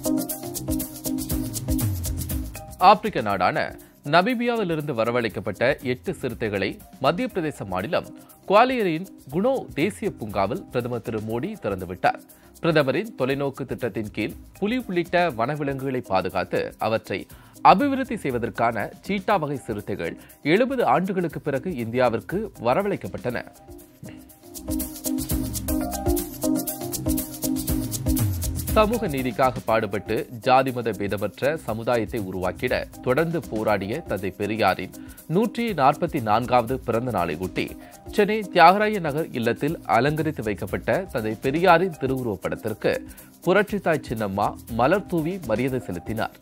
ஆப்பிரிக்க நாடான நமீபியாவிலிருந்து வரவழைக்கப்பட்ட எட்டு சிறுத்தைகளை மத்திய பிரதேச மாநிலம் குவாலியரின் குணோ தேசிய பூங்காவில் பிரதமர் திரு மோடி திறந்துவிட்டார் பிரதமரின் தொலைநோக்கு திட்டத்தின் கீழ் புலி உள்ளிட்ட வனவிலங்குகளை பாதுகாத்து அவற்றை அபிவிருத்தி செய்வதற்கான சீட்டா வகை சிறுத்தைகள் எழுபது ஆண்டுகளுக்கு பிறகு இந்தியாவிற்கு வரவழைக்கப்பட்டன சமூக நீதிக்காக பாடுபட்டு ஜாதி மத பேதமற்ற சமுதாயத்தை உருவாக்கிட தொடர்ந்து போராடிய தந்தை பெரியாரின் நூற்றி நாற்பத்தி நான்காவது பிறந்த நாளை ஒட்டி சென்னை தியாகராய நகர் இல்லத்தில் அலங்கரித்து வைக்கப்பட்ட தந்தை பெரியாரின் திருவுருவப் படத்திற்கு புரட்சித்தாய் சின்னம்மா மலர் தூவி மரியாதை செலுத்தினார்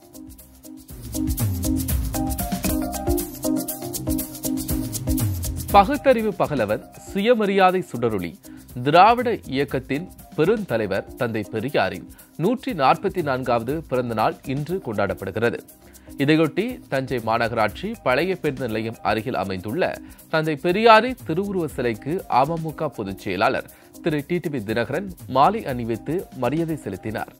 பகுத்தறிவு பகலவர் சுயமரியாதை சுடரொளி திராவிட இயக்கத்தின் பெருந்தலைவர் தந்தை பெரியாரின் நூற்றி நாற்பத்தி நான்காவது பிறந்த நாள் இன்று கொண்டாடப்படுகிறது இதையொட்டி தஞ்சை மாநகராட்சி பழைய பேருந்து நிலையம் அருகில் அமைந்துள்ள தந்தை பெரியாரின் திருவுருவ சிலைக்கு அமமுக பொதுச் செயலாளர் திரு டிடிவி தினகரன் மாலை அணிவித்து மரியாதை செலுத்தினார்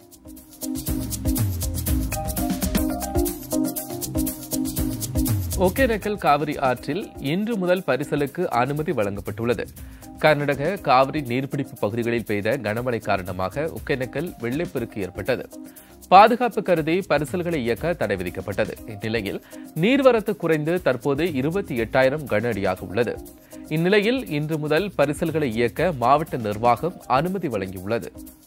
ஒகேனக்கல் காவிரி ஆற்றில் இன்று முதல் பரிசலுக்கு அனுமதி வழங்கப்பட்டுள்ளது கர்நாடக காவிரி நீர்பிடிப்பு பகுதிகளில் பெய்த கனமழை காரணமாக ஒகேனக்கல் வெள்ளப்பெருக்கு ஏற்பட்டது பாதுகாப்பு கருதி பரிசல்களை இயக்க தடை விதிக்கப்பட்டது இந்நிலையில் நீர்வரத்து குறைந்து தற்போது இருபத்தி எட்டாயிரம் கன அடியாக உள்ளது இந்நிலையில் இன்று முதல் பரிசல்களை இயக்க மாவட்ட நிர்வாகம் அனுமதி வழங்கியுள்ளது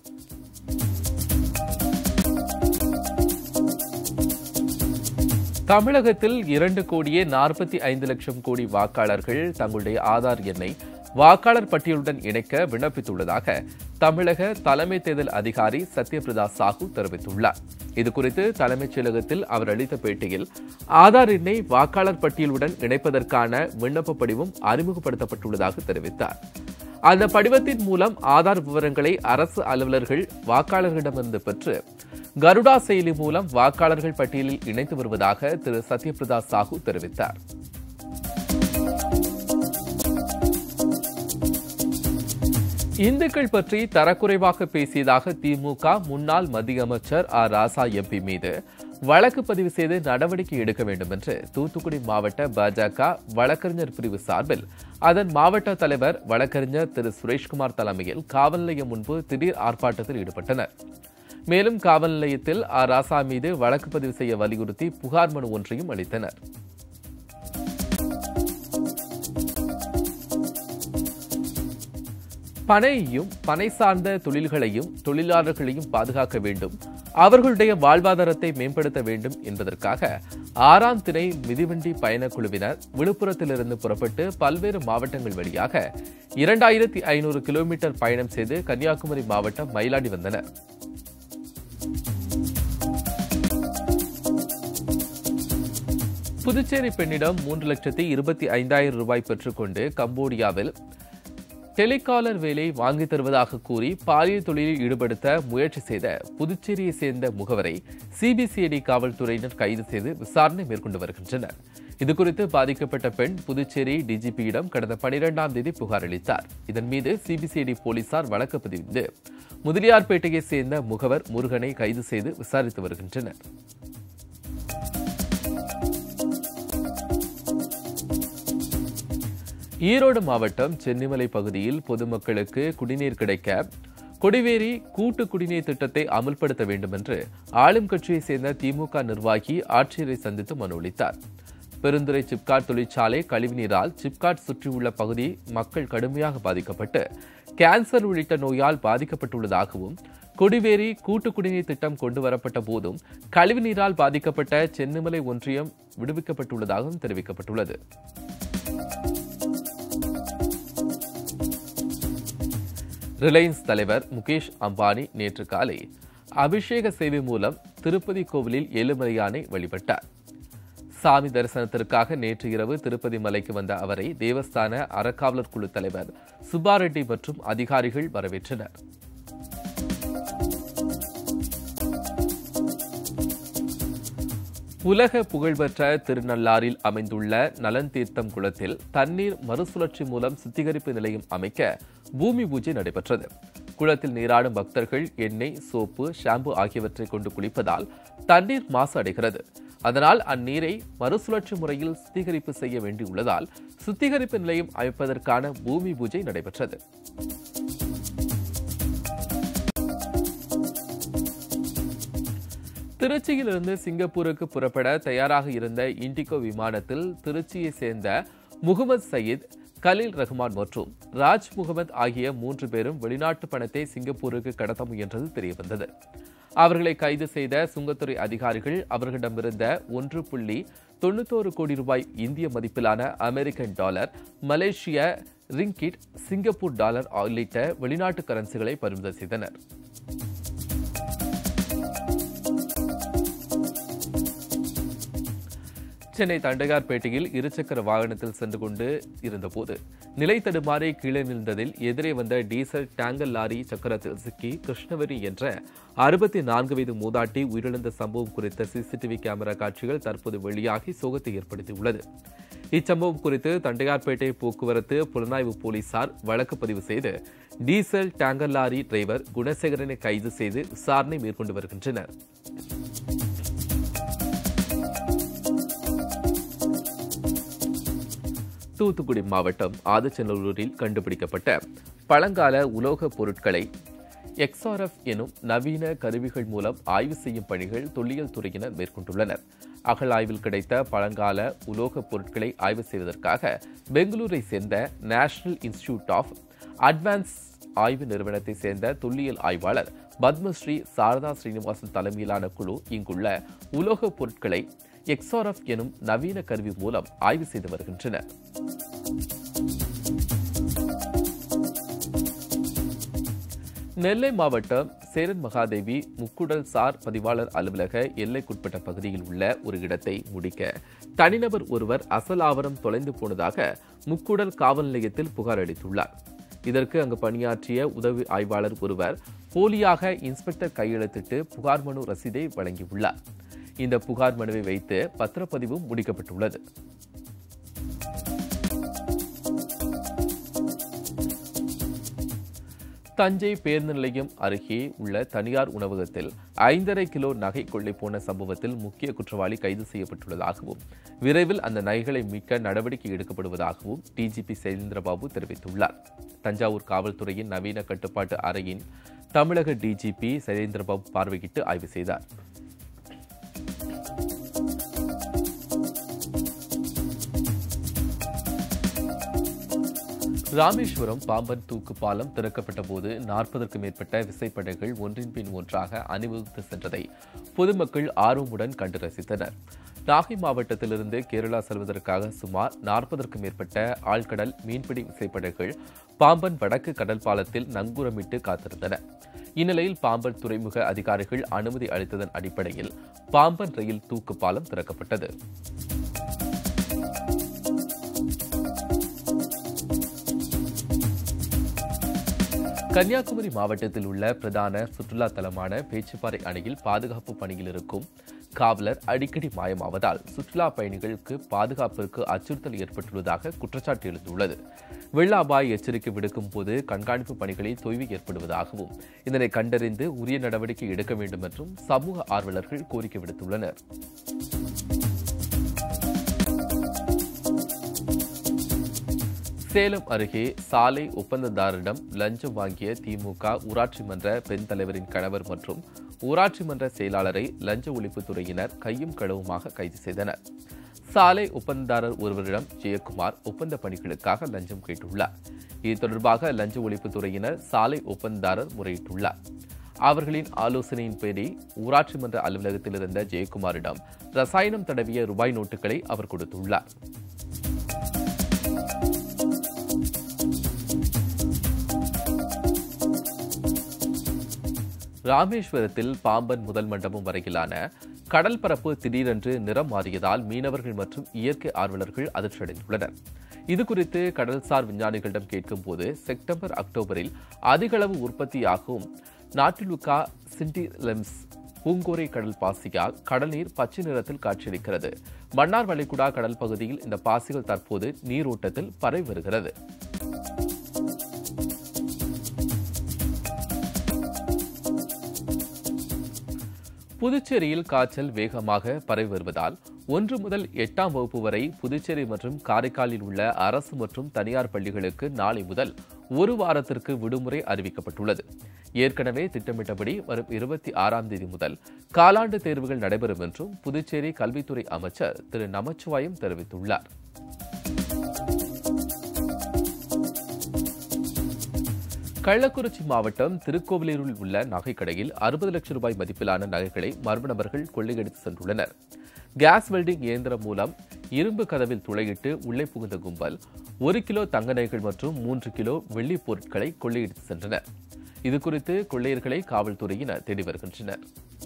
தமிழகத்தில் இரண்டு கோடியே நாற்பத்தி ஐந்து லட்சம் கோடி வாக்காளர்கள் தங்களுடைய ஆதார் எண்ணை வாக்காளர் பட்டியலுடன் இணைக்க விண்ணப்பித்துள்ளதாக தமிழக தலைமை தேர்தல் அதிகாரி சத்யபிரதா சாஹூ தெரிவித்துள்ளார் இதுகுறித்து தலைமைச் செயலகத்தில் அவர் அளித்த பேட்டியில் ஆதார் எண்ணை வாக்காளர் பட்டியலுடன் இணைப்பதற்கான விண்ணப்ப படிவம் அறிமுகப்படுத்தப்பட்டுள்ளதாக தெரிவித்தார் அந்த படிவத்தின் மூலம் ஆதார் விவரங்களை அரசு அலுவலர்கள் வாக்காளர்களிடமிருந்து பெற்று கருடா செயலி மூலம் வாக்காளர்கள் பட்டியலில் இணைத்து வருவதாக திரு சத்யபிரதா சாஹூ தெரிவித்தார் இந்துக்கள் பற்றி தரக்குறைவாக பேசியதாக திமுக முன்னாள் மத்திய அமைச்சர் ஆர் ராசா எம்பி மீது வழக்கு பதிவு செய்து நடவடிக்கை எடுக்க வேண்டும் என்று தூத்துக்குடி மாவட்ட பாஜக வழக்கறிஞர் பிரிவு சார்பில் அதன் மாவட்ட தலைவர் வழக்கறிஞர் திரு சுரேஷ்குமார் தலைமையில் காவல் நிலையம் முன்பு திடீர் ஆர்ப்பாட்டத்தில் ஈடுபட்டனர் மேலும் காவல் நிலையத்தில் ஆர் ராசா மீது வழக்கு பதிவு செய்ய வலியுறுத்தி புகார் மனு ஒன்றையும் அளித்தனர் பனையையும் பனை சார்ந்த தொழில்களையும் தொழிலாளர்களையும் பாதுகாக்க வேண்டும் அவர்களுடைய வாழ்வாதாரத்தை மேம்படுத்த வேண்டும் என்பதற்காக ஆறாம் திணை மிதிவண்டி பயணக்குழுவினர் விழுப்புரத்திலிருந்து புறப்பட்டு பல்வேறு மாவட்டங்கள் வழியாக இரண்டாயிரத்தி ஐநூறு கிலோமீட்டர் பயணம் செய்து கன்னியாகுமரி மாவட்டம் மயிலாடி வந்தனர் புதுச்சேரி பெண்ணிடம் மூன்று லட்சத்தி இருபத்தி ஐந்தாயிரம் ரூபாய் பெற்றுக்கொண்டு கம்போடியாவில் டெலிகாலர் வேலை வாங்கித் தருவதாக கூறி பாலியல் தொழிலில் ஈடுபடுத்த முயற்சி செய்த புதுச்சேரியை சேர்ந்த முகவரை சிபிசிஐடி காவல்துறையினர் கைது செய்து விசாரணை மேற்கொண்டு வருகின்றனர் இதுகுறித்து பாதிக்கப்பட்ட பெண் புதுச்சேரி டிஜிபியிடம் கடந்த பனிரெண்டாம் தேதி புகார் அளித்தார் இதன் மீது சிபிசிஐடி போலீசார் வழக்கு பதிந்து முதலியார்பேட்டையை சேர்ந்த முகவர் முருகனை கைது செய்து விசாரித்து வருகின்றனர் ஈரோடு மாவட்டம் சென்னிமலை பகுதியில் பொதுமக்களுக்கு குடிநீர் கிடைக்க கொடிவேரி கூட்டு குடிநீர் திட்டத்தை அமல்படுத்த வேண்டும் என்று ஆளும் கட்சியைச் சேர்ந்த திமுக நிர்வாகி ஆட்சியரை சந்தித்து மனு அளித்தார் பெருந்துறை சிப்காட் தொழிற்சாலை கழிவுநீரால் சிப்காட் சுற்றியுள்ள பகுதி மக்கள் கடுமையாக பாதிக்கப்பட்டு கேன்சர் உள்ளிட்ட நோயால் பாதிக்கப்பட்டுள்ளதாகவும் கொடிவேரி கூட்டு குடிநீர் திட்டம் கொண்டு வரப்பட்ட போதும் கழிவுநீரால் பாதிக்கப்பட்ட சென்னிமலை ஒன்றியம் விடுவிக்கப்பட்டுள்ளதாகவும் தெரிவிக்கப்பட்டுள்ளது ரிலையன்ஸ் தலைவர் முகேஷ் அம்பானி நேற்று காலை அபிஷேக சேவை மூலம் திருப்பதி கோவிலில் ஏழுமலையானை வழிபட்டார் சாமி தரிசனத்திற்காக நேற்று இரவு திருப்பதி மலைக்கு வந்த அவரை தேவஸ்தான அறக்காவலர் குழு தலைவர் சுப்பாரெட்டி மற்றும் அதிகாரிகள் வரவேற்றனர் உலக புகழ்பெற்ற திருநள்ளாறில் அமைந்துள்ள நலன் தீர்த்தம் குளத்தில் தண்ணீர் மறுசுழற்சி மூலம் சுத்திகரிப்பு நிலையம் அமைக்க பூமி பூஜை நடைபெற்றது குளத்தில் நீராடும் பக்தர்கள் எண்ணெய் சோப்பு ஷாம்பு ஆகியவற்றை கொண்டு குளிப்பதால் தண்ணீர் மாசு அடைகிறது அதனால் அந்நீரை மறுசுழற்சி முறையில் சுத்திகரிப்பு செய்ய வேண்டியுள்ளதால் சுத்திகரிப்பு நிலையம் அமைப்பதற்கான பூமி பூஜை நடைபெற்றது திருச்சியிலிருந்து சிங்கப்பூருக்கு புறப்பட தயாராக இருந்த இண்டிகோ விமானத்தில் திருச்சியை சேர்ந்த முகமது சயீத் கலீல் ரஹ்மான் மற்றும் ராஜ் முகமது ஆகிய மூன்று பேரும் வெளிநாட்டு பணத்தை சிங்கப்பூருக்கு கடத்த முயன்றது தெரியவந்தது அவர்களை கைது செய்த சுங்கத்துறை அதிகாரிகள் அவர்களிடமிருந்த ஒன்று புள்ளி தொண்ணூத்தோரு கோடி ரூபாய் இந்திய மதிப்பிலான அமெரிக்கன் டாலர் மலேசிய ரிங்கிட் சிங்கப்பூர் டாலர் உள்ளிட்ட வெளிநாட்டு கரன்சிகளை பறிமுதல் செய்தனர் சென்னை தண்டையார்பேட்டையில் இருசக்கர வாகனத்தில் சென்று கொண்டு இருந்தபோது நிலை தடுமாறி கீழே நின்றதில் எதிரே வந்த டீசல் டேங்கர் லாரி சக்கரத்தில் சிக்கி கிருஷ்ணவரி என்ற அறுபத்தி நான்கு வயது மூதாட்டி உயிரிழந்த சம்பவம் குறித்த சிசிடிவி கேமரா காட்சிகள் தற்போது வெளியாகி சோகத்தை ஏற்படுத்தியுள்ளது இச்சம்பவம் குறித்து தண்டையார்பேட்டை போக்குவரத்து புலனாய்வு போலீசார் வழக்கு பதிவு செய்து டீசல் டேங்கர் லாரி டிரைவர் குணசேகரனை கைது செய்து விசாரணை மேற்கொண்டு வருகின்றனர் தூத்துக்குடி மாவட்டம் ஆதிச்சநல்லூரில் கண்டுபிடிக்கப்பட்ட பழங்கால உலோகப் பொருட்களை எக்ஸ்ஆர்எஃப் எனும் நவீன கருவிகள் மூலம் ஆய்வு செய்யும் பணிகள் தொல்லியல் துறையினர் மேற்கொண்டுள்ளனர் அகழாய்வில் கிடைத்த பழங்கால உலோகப் பொருட்களை ஆய்வு செய்வதற்காக பெங்களூரை சேர்ந்த நேஷனல் இன்ஸ்டிடியூட் ஆஃப் அட்வான்ஸ் ஆய்வு நிறுவனத்தை சேர்ந்த தொல்லியல் ஆய்வாளர் பத்மஸ்ரீ சாரதா ஸ்ரீனிவாசன் தலைமையிலான குழு இங்குள்ள உலோகப் பொருட்களை எக்ஸ்ஆர்எஃப் எனும் நவீன கருவி மூலம் ஆய்வு செய்து வருகின்றனர் நெல்லை மாவட்டம் சேரன் மகாதேவி முக்குடல் சார் பதிவாளர் அலுவலக எல்லைக்குட்பட்ட பகுதியில் உள்ள ஒரு இடத்தை முடிக்க தனிநபர் ஒருவர் அசல் ஆவணம் தொலைந்து போனதாக முக்குடல் காவல் நிலையத்தில் புகார் அளித்துள்ளார் இதற்கு அங்கு பணியாற்றிய உதவி ஆய்வாளர் ஒருவர் போலியாக இன்ஸ்பெக்டர் கையெழுத்திட்டு புகார் மனு ரசீதை வழங்கியுள்ளார் இந்த புகார் மனுவை வைத்து பத்திரப்பதிவும் முடிக்கப்பட்டுள்ளது தஞ்சை பேருந்து நிலையம் அருகே உள்ள தனியார் உணவகத்தில் ஐந்தரை கிலோ நகை கொள்ளை போன சம்பவத்தில் முக்கிய குற்றவாளி கைது செய்யப்பட்டுள்ளதாகவும் விரைவில் அந்த நகைகளை மீட்க நடவடிக்கை எடுக்கப்படுவதாகவும் டிஜிபி சைலேந்திரபாபு தெரிவித்துள்ளார் தஞ்சாவூர் காவல்துறையின் நவீன கட்டுப்பாட்டு அறையின் தமிழக டிஜிபி சைலேந்திரபாபு பார்வையிட்டு ஆய்வு செய்தார் ராமேஸ்வரம் பாம்பன் தூக்கு பாலம் திறக்கப்பட்ட போது நாற்பதற்கும் மேற்பட்ட விசைப்படகுகள் ஒன்றின் பின் ஒன்றாக அணிவகுத்து சென்றதை பொதுமக்கள் ஆர்வமுடன் கண்டு ரசித்தனர் நாகை மாவட்டத்திலிருந்து கேரளா செல்வதற்காக சுமார் நாற்பதற்கும் மேற்பட்ட ஆழ்கடல் மீன்பிடி விசைப்படகுகள் பாம்பன் வடக்கு கடல் பாலத்தில் நங்கூரமிட்டு காத்திருந்தன இந்நிலையில் பாம்பன் துறைமுக அதிகாரிகள் அனுமதி அளித்ததன் அடிப்படையில் பாம்பன் ரயில் தூக்கு பாலம் திறக்கப்பட்டது கன்னியாகுமரி மாவட்டத்தில் உள்ள பிரதான சுற்றுலா தலமான பேச்சுப்பாறை அணையில் பாதுகாப்பு பணியில் இருக்கும் காவலர் அடிக்கடி மாயமாவதால் சுற்றுலா பயணிகளுக்கு பாதுகாப்பிற்கு அச்சுறுத்தல் ஏற்பட்டுள்ளதாக குற்றச்சாட்டு எழுந்துள்ளது வெள்ள அபாய எச்சரிக்கை விடுக்கும் போது கண்காணிப்பு பணிகளில் தொய்வு ஏற்படுவதாகவும் இதனை கண்டறிந்து உரிய நடவடிக்கை எடுக்க வேண்டும் என்றும் சமூக ஆர்வலர்கள் கோரிக்கை விடுத்துள்ளனர் சேலம் அருகே சாலை ஒப்பந்ததாரரிடம் லஞ்சம் வாங்கிய திமுக ஊராட்சி மன்ற பெண் தலைவரின் கணவர் மற்றும் ஊராட்சி மன்ற செயலாளரை லஞ்ச ஒழிப்புத்துறையினர் கையும் களவுமாக கைது செய்தனர் சாலை ஒப்பந்ததாரர் ஒருவரிடம் ஜெயக்குமார் ஒப்பந்த பணிகளுக்காக லஞ்சம் கேட்டுள்ளார் இது தொடர்பாக லஞ்ச ஒழிப்புத்துறையினர் சாலை ஒப்பந்ததாரர் முறையிட்டுள்ளார் அவர்களின் ஆலோசனையின் பேரில் ஊராட்சி மன்ற அலுவலகத்தில் இருந்த ஜெயக்குமாரிடம் ரசாயனம் தடவிய ரூபாய் நோட்டுகளை அவர் கொடுத்துள்ளார் ராமேஸ்வரத்தில் பாம்பன் முதல் மண்டபம் வரையிலான கடல் பரப்பு திடீரென்று நிறம் மாறியதால் மீனவர்கள் மற்றும் இயற்கை ஆர்வலர்கள் அதிர்ச்சியடைந்துள்ளனர் இதுகுறித்து கடல்சார் விஞ்ஞானிகளிடம் கேட்கும்போது செப்டம்பர் அக்டோபரில் அதிகளவு உற்பத்தியாகும் நாட்டிலுக்கா சிண்டிலெம்ஸ் பூங்கோரை கடல் பாசியால் கடல் நீர் பச்சை நிறத்தில் காட்சியளிக்கிறது மன்னார் வளைகுடா கடல் பகுதியில் இந்த பாசிகள் தற்போது நீரோட்டத்தில் பரவி வருகிறது புதுச்சேரியில் காய்ச்சல் வேகமாக பரவி வருவதால் ஒன்று முதல் எட்டாம் வகுப்பு வரை புதுச்சேரி மற்றும் காரைக்காலில் உள்ள அரசு மற்றும் தனியார் பள்ளிகளுக்கு நாளை முதல் ஒரு வாரத்திற்கு விடுமுறை அறிவிக்கப்பட்டுள்ளது ஏற்கனவே திட்டமிட்டபடி வரும் இருபத்தி ஆறாம் தேதி முதல் காலாண்டு தேர்வுகள் நடைபெறும் என்றும் புதுச்சேரி கல்வித்துறை அமைச்சர் திரு நமச்சிவாயம் தெரிவித்துள்ளார் கள்ளக்குறிச்சி மாவட்டம் திருக்கோவிலூரில் உள்ள நகைக்கடையில் அறுபது லட்சம் ரூபாய் மதிப்பிலான நகைகளை மர்ம நபர்கள் கொள்ளையடித்து சென்றுள்ளனர் கேஸ் வெல்டிங் இயந்திரம் மூலம் இரும்பு கதவில் துளையிட்டு உள்ளே புகுந்த கும்பல் ஒரு கிலோ தங்க நகைகள் மற்றும் மூன்று கிலோ வெள்ளி பொருட்களை கொள்ளையடித்து சென்றனர் இதுகுறித்து கொள்ளையர்களை காவல்துறையினர் தேடி வருகின்றனர்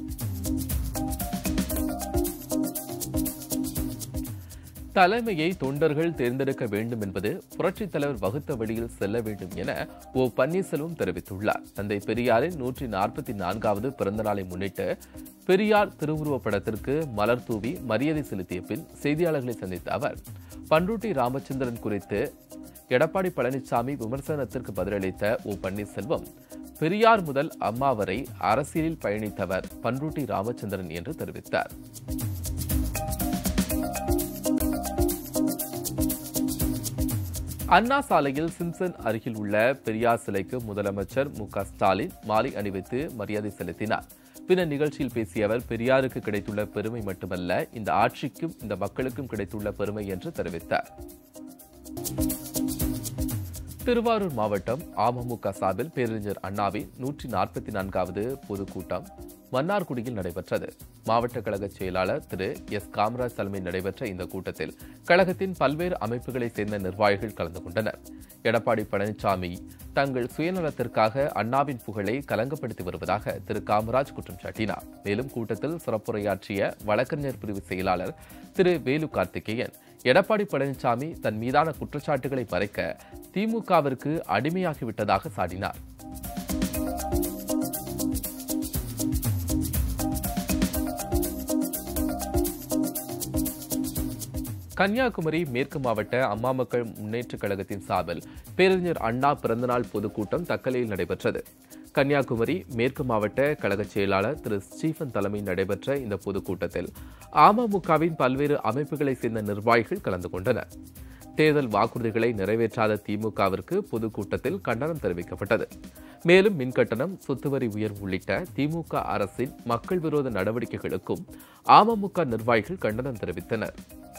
தலைமையை தொண்டர்கள் தேர்ந்தெடுக்க வேண்டும் என்பது புரட்சித் தலைவர் வகுத்த வழியில் செல்ல வேண்டும் என ஓ பன்னீர்செல்வம் தெரிவித்துள்ளார் தந்தை பெரியாரின் நூற்றி நாற்பத்தி நான்காவது பிறந்தநாளை முன்னிட்டு பெரியார் திருவுருவப் படத்திற்கு மலர் தூவி மரியாதை செலுத்திய பின் செய்தியாளர்களை சந்தித்த அவர் பண்ருட்டி ராமச்சந்திரன் குறித்து எடப்பாடி பழனிசாமி விமர்சனத்திற்கு பதிலளித்த ஓ பன்னீர்செல்வம் பெரியார் முதல் அம்மா வரை அரசியலில் பயணித்தவர் பண்ருட்டி ராமச்சந்திரன் என்று தெரிவித்தார் அண்ணா சாலையில் சிம்சன் அருகில் உள்ள பெரியார் சிலைக்கு முதலமைச்சர் மு க ஸ்டாலின் மாலை அணிவித்து மரியாதை செலுத்தினார் பின்னர் நிகழ்ச்சியில் பேசிய அவர் பெரியாருக்கு கிடைத்துள்ள பெருமை மட்டுமல்ல இந்த ஆட்சிக்கும் இந்த மக்களுக்கும் கிடைத்துள்ள பெருமை என்று தெரிவித்தார் திருவாரூர் மாவட்டம் அமமுக சார்பில் பேரறிஞர் அண்ணாவின் நூற்றி நாற்பத்தி நான்காவது பொதுக்கூட்டம் மன்னார்குடியில் நடைபெற்றது மாவட்ட கழக செயலாளர் திரு எஸ் காமராஜ் தலைமையில் நடைபெற்ற இந்த கூட்டத்தில் கழகத்தின் பல்வேறு அமைப்புகளைச் சேர்ந்த நிர்வாகிகள் கலந்து கொண்டனர் எடப்பாடி பழனிசாமி தங்கள் சுயநலத்திற்காக அண்ணாவின் புகழை கலங்கப்படுத்தி வருவதாக திரு காமராஜ் குற்றம் சாட்டினார் மேலும் கூட்டத்தில் சிறப்புரையாற்றிய வழக்கறிஞர் பிரிவு செயலாளர் திரு வேலு கார்த்திகேயன் எடப்பாடி பழனிசாமி தன் மீதான குற்றச்சாட்டுகளை மறைக்க திமுகவிற்கு அடிமையாகிவிட்டதாக சாடினார் கன்னியாகுமரி மேற்கு மாவட்ட அம்மா மக்கள் முன்னேற்றக் கழகத்தின் சார்பில் பேரறிஞர் அண்ணா பிறந்தநாள் பொதுக்கூட்டம் தக்கலையில் நடைபெற்றது கன்னியாகுமரி மேற்கு மாவட்ட கழக செயலாளர் திரு ஸ்டீபன் தலைமையில் நடைபெற்ற இந்த பொதுக்கூட்டத்தில் அமமுகவின் பல்வேறு அமைப்புகளைச் சேர்ந்த நிர்வாகிகள் கலந்து கொண்டனர் தேர்தல் வாக்குறுதிகளை நிறைவேற்றாத திமுகவிற்கு பொதுக்கூட்டத்தில் கண்டனம் தெரிவிக்கப்பட்டது மேலும் மின்கட்டணம் சொத்துவரி உயர்வு உள்ளிட்ட திமுக அரசின் மக்கள் விரோத நடவடிக்கைகளுக்கும் அமமுக நிர்வாகிகள் கண்டனம் தெரிவித்தனர்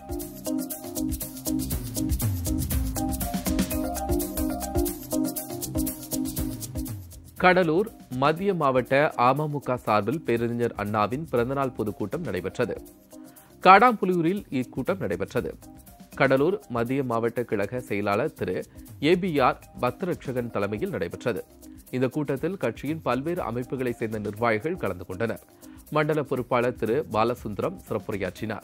கடலூர் மத்திய மாவட்ட அமமுக சார்பில் பேரறிஞர் அண்ணாவின் பிறந்தநாள் பொதுக்கூட்டம் நடைபெற்றது காடாம்புலியூரில் இக்கூட்டம் நடைபெற்றது கடலூர் மத்திய மாவட்ட கழக செயலாளர் திரு ஏபிஆர் பக்தரட்சகன் தலைமையில் நடைபெற்றது இந்த கூட்டத்தில் கட்சியின் பல்வேறு அமைப்புகளைச் சேர்ந்த நிர்வாகிகள் கலந்து கொண்டனர் மண்டல பொறுப்பாளர் திரு பாலசுந்தரம் சிறப்புரையாற்றினார்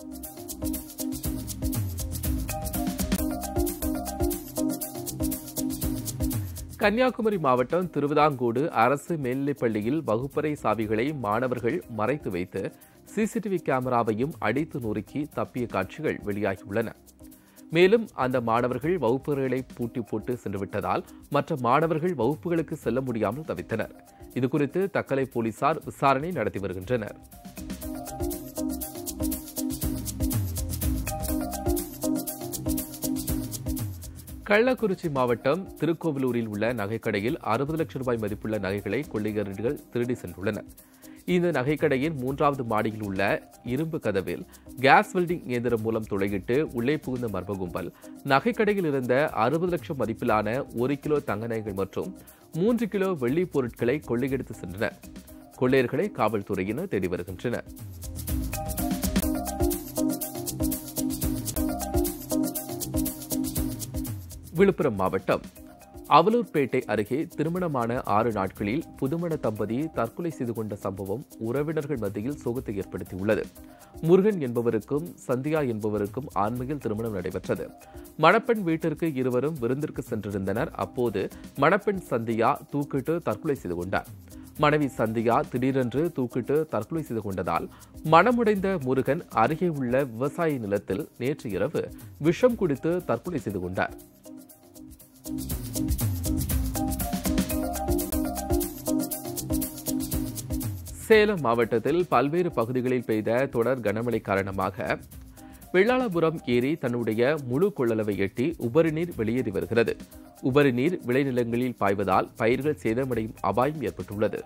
கன்னியாகுமரி மாவட்டம் திருவிதாங்கோடு அரசு மேல்நிலைப் பள்ளியில் வகுப்பறை சாவிகளை மாணவர்கள் மறைத்து வைத்து சிசிடிவி கேமராவையும் அடித்து நொறுக்கி தப்பிய காட்சிகள் வெளியாகியுள்ளன மேலும் அந்த மாணவர்கள் வகுப்புகளை பூட்டி போட்டு சென்றுவிட்டதால் மற்ற மாணவர்கள் வகுப்புகளுக்கு செல்ல முடியாமல் தவித்தனர் இதுகுறித்து தக்கலை போலீசார் விசாரணை நடத்தி வருகின்றனர் கள்ளக்குறிச்சி மாவட்டம் திருக்கோவிலூரில் உள்ள நகைக்கடையில் அறுபது லட்சம் ரூபாய் மதிப்புள்ள நகைகளை கொள்ளையர்கள் திருடி சென்றுள்ளனர் இந்த நகைக்கடையின் மூன்றாவது மாடியில் உள்ள இரும்பு கதவில் கேஸ் வெல்டிங் இயந்திரம் மூலம் துளையிட்டு உள்ளே புகுந்த மர்ம கும்பல் நகைக்கடையில் இருந்த அறுபது லட்சம் மதிப்பிலான ஒரு கிலோ தங்க நகைகள் மற்றும் மூன்று கிலோ வெள்ளி பொருட்களை கொள்ளையடித்து சென்றனர் கொள்ளையர்களை காவல்துறையினர் தேடி வருகின்றனர் விழுப்புரம் மாவட்டம் அவலூர்பேட்டை அருகே திருமணமான ஆறு நாட்களில் புதுமண தம்பதி தற்கொலை செய்து கொண்ட சம்பவம் உறவினர்கள் மத்தியில் சோகத்தை ஏற்படுத்தியுள்ளது முருகன் என்பவருக்கும் சந்தியா என்பவருக்கும் ஆண்மையில் திருமணம் நடைபெற்றது மணப்பெண் வீட்டிற்கு இருவரும் விருந்திற்கு சென்றிருந்தனர் அப்போது மணப்பெண் சந்தியா தூக்கிட்டு தற்கொலை செய்து கொண்டார் மனைவி சந்தியா திடீரென்று தூக்கிட்டு தற்கொலை செய்து கொண்டதால் மனமுடைந்த முருகன் அருகே உள்ள விவசாய நிலத்தில் நேற்று இரவு விஷம் குடித்து தற்கொலை செய்து கொண்டார் சேலம் மாவட்டத்தில் பல்வேறு பகுதிகளில் பெய்த தொடர் கனமழை காரணமாக வெள்ளாளபுரம் ஏரி தன்னுடைய முழு கொள்ளளவை எட்டி உபரி நீர் வெளியேறி வருகிறது உபரி நீர் விளைநிலங்களில் பாய்வதால் பயிர்கள் சேதமடையும் அபாயம் ஏற்பட்டுள்ளது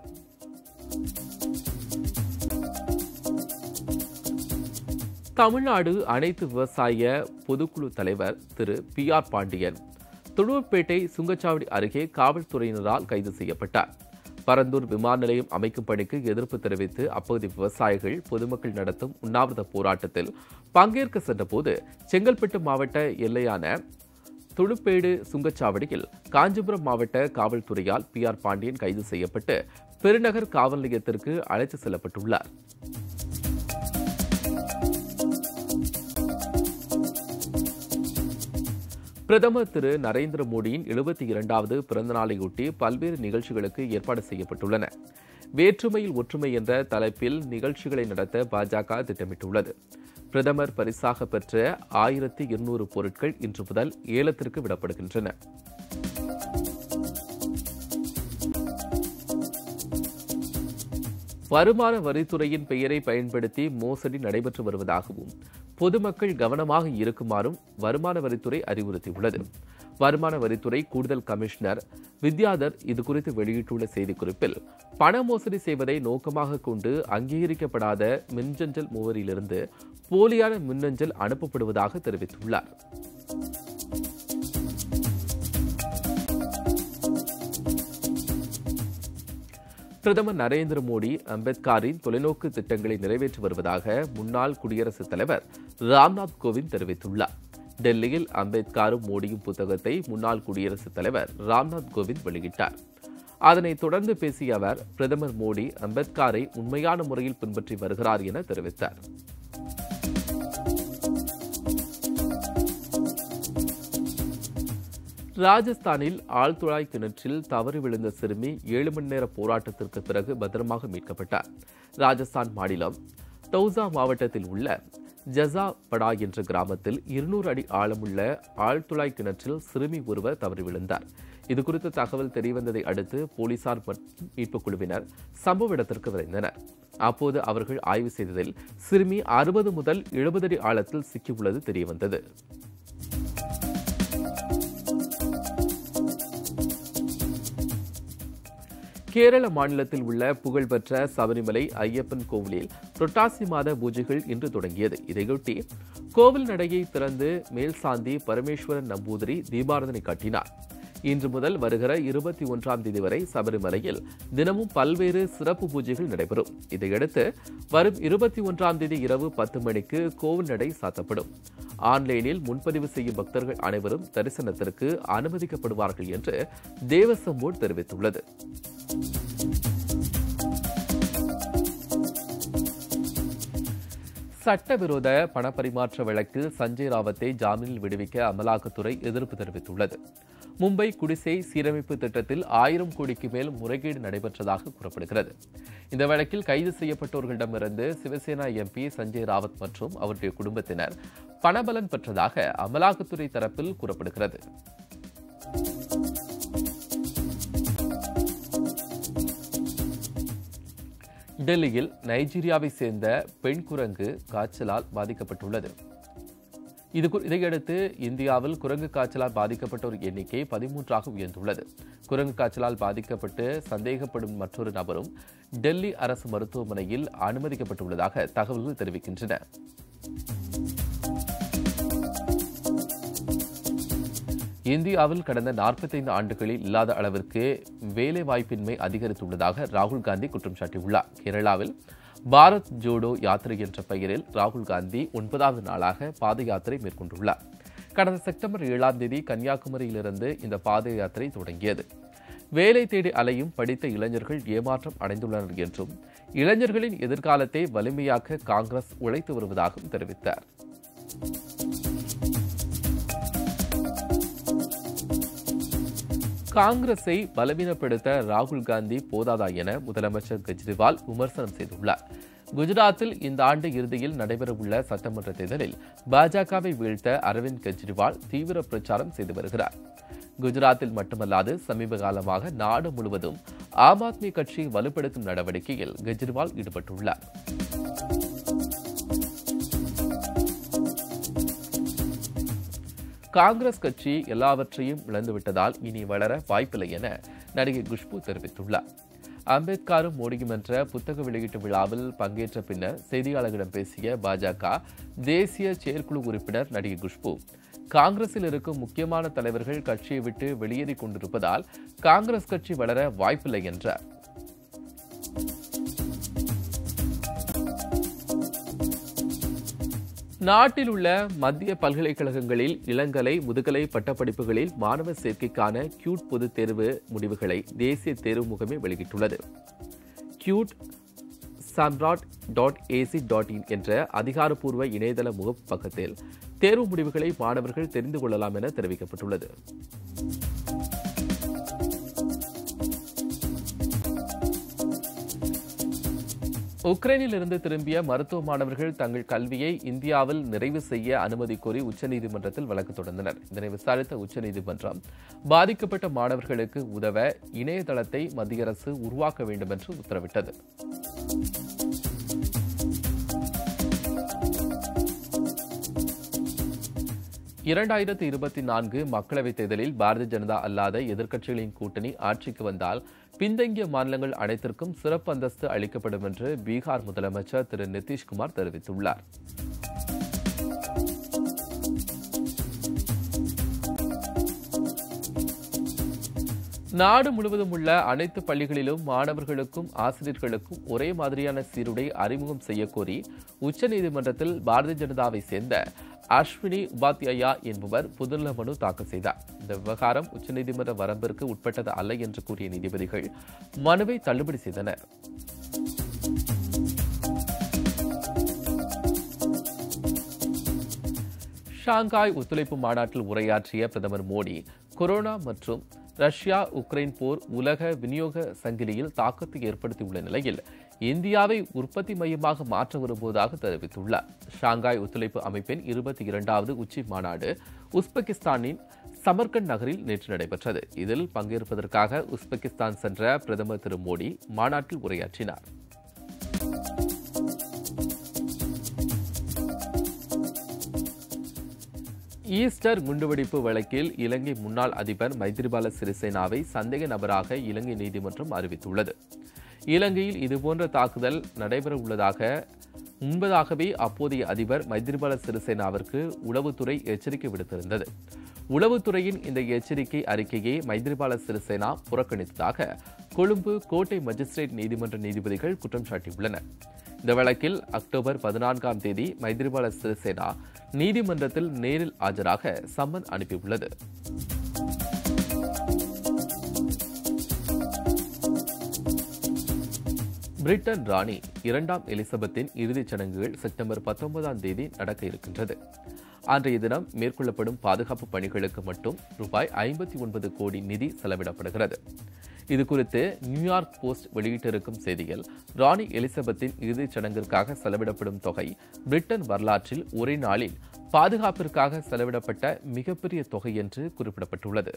தமிழ்நாடு அனைத்து விவசாய பொதுக்குழு தலைவர் திரு பி ஆர் பாண்டியன் துளுவப்பேட்டை சுங்கச்சாவடி அருகே காவல்துறையினரால் கைது செய்யப்பட்டார் பரந்தூர் விமான நிலையம் அமைக்கும் பணிக்கு எதிர்ப்பு தெரிவித்து அப்பகுதி விவசாயிகள் பொதுமக்கள் நடத்தும் உண்ணாவிரத போராட்டத்தில் பங்கேற்க சென்றபோது செங்கல்பட்டு மாவட்ட எல்லையான துளுப்பேடு சுங்கச்சாவடியில் காஞ்சிபுரம் மாவட்ட காவல்துறையால் பி ஆர் பாண்டியன் கைது செய்யப்பட்டு பெருநகர் காவல் நிலையத்திற்கு அழைத்து செல்லப்பட்டுள்ளார் பிரதமர் திரு நரேந்திர மோடியின் எழுபத்தி இரண்டாவது பிறந்த நாளையொட்டி பல்வேறு நிகழ்ச்சிகளுக்கு ஏற்பாடு செய்யப்பட்டுள்ளன வேற்றுமையில் ஒற்றுமை என்ற தலைப்பில் நிகழ்ச்சிகளை நடத்த பாஜக திட்டமிட்டுள்ளது பிரதமர் பரிசாக பெற்ற ஆயிரத்தி இருநூறு பொருட்கள் இன்று முதல் ஏலத்திற்கு விடப்படுகின்றன வருமான வரித்துறையின் பெயரை பயன்படுத்தி மோசடி நடைபெற்று வருவதாகவும் பொதுமக்கள் கவனமாக இருக்குமாறும் வருமான வரித்துறை அறிவுறுத்தியுள்ளது வருமான வரித்துறை கூடுதல் கமிஷனர் வித்யாதர் இதுகுறித்து வெளியிட்டுள்ள செய்திக்குறிப்பில் பண மோசடி செய்வதை நோக்கமாக கொண்டு அங்கீகரிக்கப்படாத மின்னஞ்சல் முகவரியிலிருந்து போலியான மின்னஞ்சல் அனுப்பப்படுவதாக தெரிவித்துள்ளார் பிரதமர் நரேந்திர மோடி அம்பேத்கரின் தொலைநோக்கு திட்டங்களை நிறைவேற்றி வருவதாக முன்னாள் குடியரசுத் தலைவர் ராம்நாத் கோவிந்த் தெரிவித்துள்ளார் டெல்லியில் அம்பேத்கரும் மோடியும் புத்தகத்தை முன்னாள் குடியரசுத் தலைவர் ராம்நாத் கோவிந்த் வெளியிட்டார் அதனைத் தொடர்ந்து பேசிய அவர் பிரதமர் மோடி அம்பேத்கரை உண்மையான முறையில் பின்பற்றி வருகிறார் என தெரிவித்தார் ராஜஸ்தானில் ஆழ்துழாய் கிணற்றில் தவறி விழுந்த சிறுமி ஏழு மணி நேர போராட்டத்திற்கு பிறகு பத்திரமாக மீட்கப்பட்டார் ராஜஸ்தான் மாநிலம் தௌசா மாவட்டத்தில் உள்ள ஜசா படா என்ற கிராமத்தில் இருநூறு அடி ஆழமுள்ள ஆழ்துழாய் கிணற்றில் சிறுமி ஒருவர் தவறி விழுந்தார் இதுகுறித்த தகவல் தெரியவந்ததை அடுத்து போலீசார் மற்றும் மீட்புக் குழுவினர் சம்பவ இடத்திற்கு விரைந்தனர் அப்போது அவர்கள் ஆய்வு செய்ததில் சிறுமி அறுபது முதல் எழுபது அடி ஆழத்தில் சிக்கியுள்ளது தெரியவந்தது கேரள மாநிலத்தில் உள்ள புகழ்பெற்ற சபரிமலை ஐயப்பன் கோவிலில் புரட்டாசி மாத பூஜைகள் இன்று தொடங்கியது இதையொட்டி கோவில் நடையை திறந்து மேல்சாந்தி பரமேஸ்வரன் நம்பூதிரி தீபாரதனை காட்டினார் இன்று முதல் வருகிற இருபத்தி ஒன்றாம் தேதி வரை சபரிமலையில் தினமும் பல்வேறு சிறப்பு பூஜைகள் நடைபெறும் இதையடுத்து வரும் இருபத்தி ஒன்றாம் தேதி இரவு பத்து மணிக்கு கோவில் நடை சாத்தப்படும் ஆன்லைனில் முன்பதிவு செய்யும் பக்தர்கள் அனைவரும் தரிசனத்திற்கு அனுமதிக்கப்படுவார்கள் என்று தேவசம் போர்டு தெரிவித்துள்ளது சட்டவிரோத பணப்பரிமாற்ற வழக்கில் சஞ்சய் ராவத்தை ஜாமீனில் விடுவிக்க அமலாக்கத்துறை எதிர்ப்பு தெரிவித்துள்ளது மும்பை குடிசை சீரமைப்பு திட்டத்தில் ஆயிரம் கோடிக்கு மேல் முறைகேடு நடைபெற்றதாக கூறப்படுகிறது இந்த வழக்கில் கைது செய்யப்பட்டோர்களிடமிருந்து சிவசேனா எம்பி சஞ்சய் ராவத் மற்றும் அவருடைய குடும்பத்தினர் பணபலன் பெற்றதாக அமலாக்கத்துறை தரப்பில் கூறப்படுகிறது டெல்லியில் நைஜீரியாவை சேர்ந்த பெண் குரங்கு காய்ச்சலால் பாதிக்கப்பட்டுள்ளது இது கு- இதையடுத்து இந்தியாவில் குரங்கு காய்ச்சலால் பாதிக்கப்பட்டோர் எண்ணிக்கை பதிமூன்றாக உயர்ந்துள்ளது குரங்கு காய்ச்சலால் பாதிக்கப்பட்டு சந்தேகப்படும் மற்றொரு நபரும் டெல்லி அரசு மருத்துவமனையில் அனுமதிக்கப்பட்டுள்ளதாக தகவல்கள் தெரிவிக்கின்றன இந்தியாவில் கடந்த 45 ஆண்டுகளில் இல்லாத அளவிற்கு வேலை வாய்ப்பின்மை அதிகரித்துள்ளதாக ராகுல் காந்தி குற்றம் சாட்டியுள்ளார் கேரளாவில் பாரத் ஜோடோ யாத்திரை என்ற பெயரில் ராகுல் காந்தி ஒன்பதாவது நாளாக பாத யாத்திரை மேற்கொண்டுள்ளார் கடந்த செப்டம்பர் ஏழாம் தேதி கன்னியாகுமரியிலிருந்து இந்த பாத யாத்திரை தொடங்கியது வேலை தேடி அலையும் படித்த இளைஞர்கள் ஏமாற்றம் அடைந்துள்ளனர் என்றும் இளைஞர்களின் எதிர்காலத்தை வலிமையாக்க காங்கிரஸ் உழைத்து வருவதாகவும் தெரிவித்தார் காங்கிரஸை பலவீனப்படுத்த ராகுல் காந்தி போதாதா என முதலமைச்சர் கெஜ்ரிவால் விமர்சனம் செய்துள்ளார் குஜராத்தில் இந்த ஆண்டு இறுதியில் நடைபெறவுள்ள சட்டமன்ற தேர்தலில் பாஜகவை வீழ்த்த அரவிந்த் கெஜ்ரிவால் தீவிர பிரச்சாரம் செய்து வருகிறார் குஜராத்தில் மட்டுமல்லாது சமீப காலமாக நாடு முழுவதும் ஆம் ஆத்மி கட்சியை வலுப்படுத்தும் நடவடிக்கையில் கெஜ்ரிவால் ஈடுபட்டுள்ளார் காங்கிரஸ் கட்சி எல்லாவற்றையும் இழந்துவிட்டதால் இனி வளர வாய்ப்பில்லை என நடிகை குஷ்பு தெரிவித்துள்ளார் அம்பேத்கரும் மோடியும் என்ற புத்தக வெளியீட்டு விழாவில் பங்கேற்ற பின்னர் செய்தியாளர்களிடம் பேசிய பாஜக தேசிய செயற்குழு உறுப்பினர் நடிகை குஷ்பு காங்கிரஸில் இருக்கும் முக்கியமான தலைவர்கள் கட்சியை விட்டு வெளியேறிக் கொண்டிருப்பதால் காங்கிரஸ் கட்சி வளர வாய்ப்பில்லை என்றார் நாட்டில் உள்ள மத்திய பல்கலைக்கழகங்களில் இளங்கலை முதுகலை பட்டப்படிப்புகளில் மாணவர் சேர்க்கைக்கான கியூட் பொதுத் தேர்வு முடிவுகளை தேசிய தேர்வு முகமை வெளியிட்டுள்ளது CUET Samarth dot AC dot in என்ற அதிகாரப்பூர்வ இணையதள முகப்பக்கத்தில் தேர்வு முடிவுகளை மாணவர்கள் தெரிந்து கொள்ளலாம் என தெரிவிக்கப்பட்டுள்ளது உக்ரைனில் இருந்து திரும்பிய மருத்துவ மாணவர்கள் தங்கள் கல்வியை இந்தியாவில் நிறைவு செய்ய அனுமதி கோரி உச்சநீதிமன்றத்தில் வழக்கு தொடர்ந்தனர் இதனை விசாரித்த உச்சநீதிமன்றம் பாதிக்கப்பட்ட மாணவர்களுக்கு உதவ இணையதளத்தை மத்திய அரசு உருவாக்க வேண்டும் என்று உத்தரவிட்டது இரண்டாயிரத்தி இருபத்தி நான்கு மக்களவைத் தேர்தலில் பாரதிய ஜனதா அல்லாத எதிர்க்கட்சிகளின் கூட்டணி ஆட்சிக்கு வந்தால் பின்தங்கிய மாநிலங்கள் அனைத்திற்கும் சிறப்பு அந்தஸ்து அளிக்கப்படும் என்று பீகார் முதலமைச்சர் திரு நிதிஷ்குமார் தெரிவித்துள்ளார் நாடு முழுவதும் உள்ள அனைத்து பள்ளிகளிலும் மாணவர்களுக்கும் ஆசிரியர்களுக்கும் ஒரே மாதிரியான சீருடை அறிமுகம் செய்யக்கோரி உச்சநீதிமன்றத்தில் பாரதிய ஜனதாவை சேர்ந்த அஸ்வினி உபாத்யாயா என்பவர் புதுநல மனு தாக்கல் செய்தார் இந்த விவகாரம் உச்சநீதிமன்ற வரம்பிற்கு உட்பட்டது அல்ல என்று கூறிய நீதிபதிகள் மனுவை தள்ளுபடி செய்தனர் ஷாங்காய் ஒத்துழைப்பு மாநாட்டில் உரையாற்றிய பிரதமர் மோடி கொரோனா மற்றும் ரஷ்யா உக்ரைன் போர் உலக விநியோக சங்கிலியில் தாக்கத்தை ஏற்படுத்தியுள்ள நிலையில் இந்தியாவை உற்பத்தி மையமாக மாற்ற விரும்புவதாக தெரிவித்துள்ளார் ஷாங்காய் ஒத்துழைப்பு அமைப்பின் இருபத்தி இரண்டாவது உச்சி மாநாடு உஸ்பெகிஸ்தானின் சமர்கண்ட் நகரில் நேற்று நடைபெற்றது இதில் பங்கேற்பதற்காக உஸ்பெகிஸ்தான் சென்ற பிரதமர் திரு மோடி மாநாட்டில் உரையாற்றினார் ஈஸ்டர் குண்டுவெடிப்பு வழக்கில் இலங்கை முன்னாள் அதிபர் மைத்ரிபால சிறிசேனாவை சந்தேக நபராக இலங்கை நீதிமன்றம் அறிவித்துள்ளது இலங்கையில் இதுபோன்ற தாக்குதல் நடைபெற உள்ளதாக முன்பதாகவே அப்போதைய அதிபர் மைத்ரிபால சிறிசேனாவிற்கு உளவுத்துறை எச்சரிக்கை விடுத்திருந்தது உளவுத்துறையின் இந்த எச்சரிக்கை அறிக்கையை மைத்ரிபால சிறிசேனா புறக்கணித்ததாக கொழும்பு கோட்டை மஜிஸ்ட்ரேட் நீதிமன்ற நீதிபதிகள் குற்றம் சாட்டியுள்ளனர் இந்த வழக்கில் அக்டோபர் பதினான்காம் தேதி மைத்ரிபால சிறிசேனா நீதிமன்றத்தில் நேரில் ஆஜராக சம்மன் அனுப்பியுள்ளது பிரிட்டன் ராணி இரண்டாம் எலிசபெத்தின் இறுதிச் சடங்குகள் செப்டம்பர் பத்தொன்பதாம் தேதி நடக்க இருக்கின்றது அன்றைய தினம் மேற்கொள்ளப்படும் பாதுகாப்பு பணிகளுக்கு மட்டும் ரூபாய் ஐம்பத்தி ஒன்பது கோடி நிதி செலவிடப்படுகிறது இதுகுறித்து நியூயார்க் போஸ்ட் வெளியிட்டிருக்கும் செய்தியில் ராணி எலிசபெத்தின் இறுதிச் சடங்கிற்காக செலவிடப்படும் தொகை பிரிட்டன் வரலாற்றில் ஒரே நாளில் பாதுகாப்பிற்காக செலவிடப்பட்ட மிகப்பெரிய தொகை என்று குறிப்பிடப்பட்டுள்ளது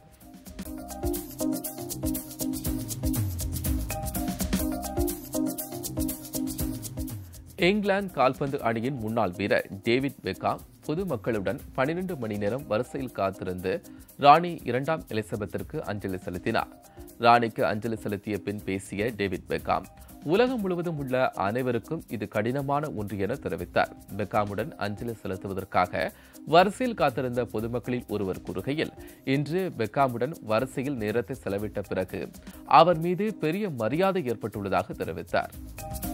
இங்கிலாந்து கால்பந்து அணியின் முன்னாள் வீரர் டேவிட் பெக்காம் பொதுமக்களுடன் பனிரெண்டு மணி நேரம் வரிசையில் காத்திருந்து ராணி இரண்டாம் எலிசபெத்திற்கு அஞ்சலி செலுத்தினார் ராணிக்கு அஞ்சலி செலுத்திய பின் பேசிய டேவிட் பெக்காம் உலகம் முழுவதும் உள்ள அனைவருக்கும் இது கடினமான ஒன்று என தெரிவித்தார் பெக்காமுடன் அஞ்சலி செலுத்துவதற்காக வரிசையில் காத்திருந்த பொதுமக்களில் ஒருவர் கூறுகையில் இன்று பெக்காமுடன் வரிசையில் நேரத்தை செலவிட்ட பிறகு அவர் மீது பெரிய மரியாதை ஏற்பட்டுள்ளதாக தெரிவித்தார்